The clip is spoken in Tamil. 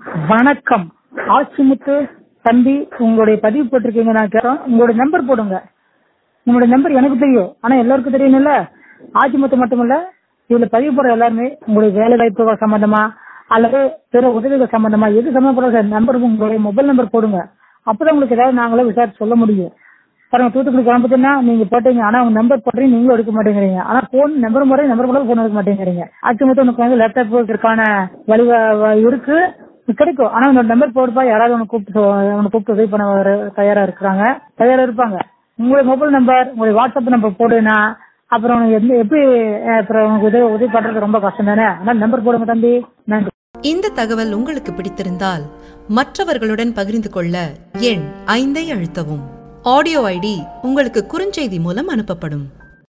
வணக்கம் ஆச்சிமுத்து தம்பி உங்களுடைய பதிவு போட்டிருக்கீங்க நான் கேட்டோம் உங்களுடைய நம்பர் போடுங்க உங்களுடைய நம்பர் எனக்கு தெரியும் ஆனா எல்லாருக்கும் தெரியணும்ல ஆச்சிமுத்து மட்டுமல்ல இதுல பதிவு போடுற எல்லாருமே உங்களுடைய வேலை வாய்ப்புகள் சம்பந்தமா அல்லது பிற உதவிகள் சம்பந்தமா எது சம்பந்தப்பட்ட நம்பர் உங்களுடைய மொபைல் நம்பர் போடுங்க அப்பதான் உங்களுக்கு ஏதாவது நாங்களே விசாரிச்சு சொல்ல முடியும் பாருங்க தூத்துக்குடி கிளம்புதுன்னா நீங்க போட்டீங்க ஆனா உங்க நம்பர் போடுறீங்க நீங்களும் எடுக்க மாட்டேங்கிறீங்க ஆனா போன் நம்பர் முறை நம்பர் கூட போன் எடுக்க மாட்டேங்கிறீங்க ஆச்சிமுத்து உனக்கு வந்து லேப்டாப் இருக்கான வழி வ- இருக்கு கிடைக்கும் ஆனா உன்னோட நம்பர் போடுப்பா யாராவது உனக்கு கூப்பிட்டு உனக்கு கூப்பிட்டு உதவி பண்ண வர- தயாரா இருக்கிறாங்க தயாரா இருப்பாங்க உங்களுடைய மொபைல் நம்பர் உங்களுடைய வாட்ஸ்அப் நம்பர் போடுனா அப்புறம் உனக்கு எந்த எப்படி அஹ், அப்புறம் உனக்கு உதவி உதவி பண்றது ரொம்ப கஷ்டம் தானே அதனால நம்பர் போடுங்க தம்பி நன்றி இந்த தகவல் உங்களுக்கு பிடித்திருந்தால் மற்றவர்களுடன் பகிர்ந்து கொள்ள எண் ஐந்தை அழுத்தவும் ஆடியோ ஐடி உங்களுக்கு குறுஞ்செய்தி மூலம் அனுப்பப்படும்